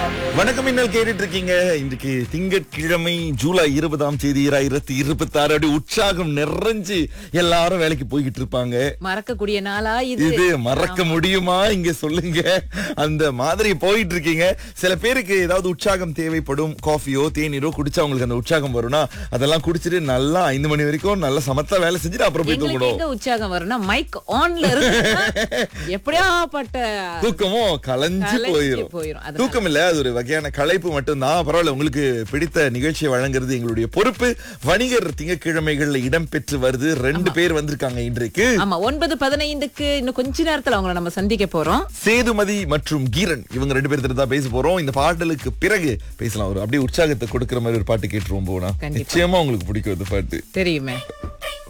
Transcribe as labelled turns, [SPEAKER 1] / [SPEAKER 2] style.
[SPEAKER 1] வணக்கம் இன்னல் கேட்டுட்டு இருக்கீங்க இன்றைக்கு திங்கட்கிழமை ஜூலை இருபதாம் தேதி ஆயிரத்தி இருபத்தி ஆறு அப்படி உற்சாகம் நிறைஞ்சு எல்லாரும் வேலைக்கு போய்கிட்டு இருப்பாங்க
[SPEAKER 2] மறக்கக்கூடிய நாளா இது
[SPEAKER 1] இது மறக்க முடியுமா இங்க சொல்லுங்க அந்த மாதிரி போயிட்டு இருக்கீங்க சில பேருக்கு ஏதாவது உற்சாகம் தேவைப்படும் காஃபியோ தேநீரோ குடிச்சா அவங்களுக்கு அந்த உற்சாகம் வரும்னா அதெல்லாம் குடிச்சிட்டு நல்லா ஐந்து மணி வரைக்கும் நல்லா சமத்தா வேலை செஞ்சுட்டு அப்புறம் போய்
[SPEAKER 2] எங்களுக்கு
[SPEAKER 1] தூங்கணும்
[SPEAKER 2] எங்க உற்சாகம் வரும்னா மைக் ஆன்ல இருக்கு எப்படியாப்பட்ட
[SPEAKER 1] தூக்கமும் கலைஞ்சு
[SPEAKER 2] கலைஞ்சு
[SPEAKER 1] போயிரும்
[SPEAKER 2] போயிரும். அதனால-
[SPEAKER 1] தூக்கம் இல்ல அது ஒரு வகையான களைப்பு மட்டும்தான் பரவாயில்ல உங்களுக்கு பிடித்த நிகழ்ச்சியை வழங்குறது எங்களுடைய பொறுப்பு வணிகர் திங்கட்கிழமைகள்ல இடம் பெற்று வருது ரெண்டு பேர் வந்திருக்காங்க இன்றைக்கு
[SPEAKER 2] ஆமா ஒன்பது பதினைந்துக்கு இன்னும் கொஞ்ச நேரத்துல அவங்கள நம்ம சந்திக்க போறோம்
[SPEAKER 1] சேதுமதி மற்றும் கீரன் இவங்க ரெண்டு பேர்த்துல தான் பேச போறோம் இந்த பாடலுக்கு பிறகு பேசலாம் ஒரு அப்படியே உற்சாகத்தை கொடுக்கிற மாதிரி ஒரு பாட்டு கேட்டுருவோம் போனா
[SPEAKER 2] கண்டிப்பா.
[SPEAKER 1] நிச்சயமா உங்களுக்கு பிடிக்கும் இந்த பாட்டு
[SPEAKER 2] தெரியுமே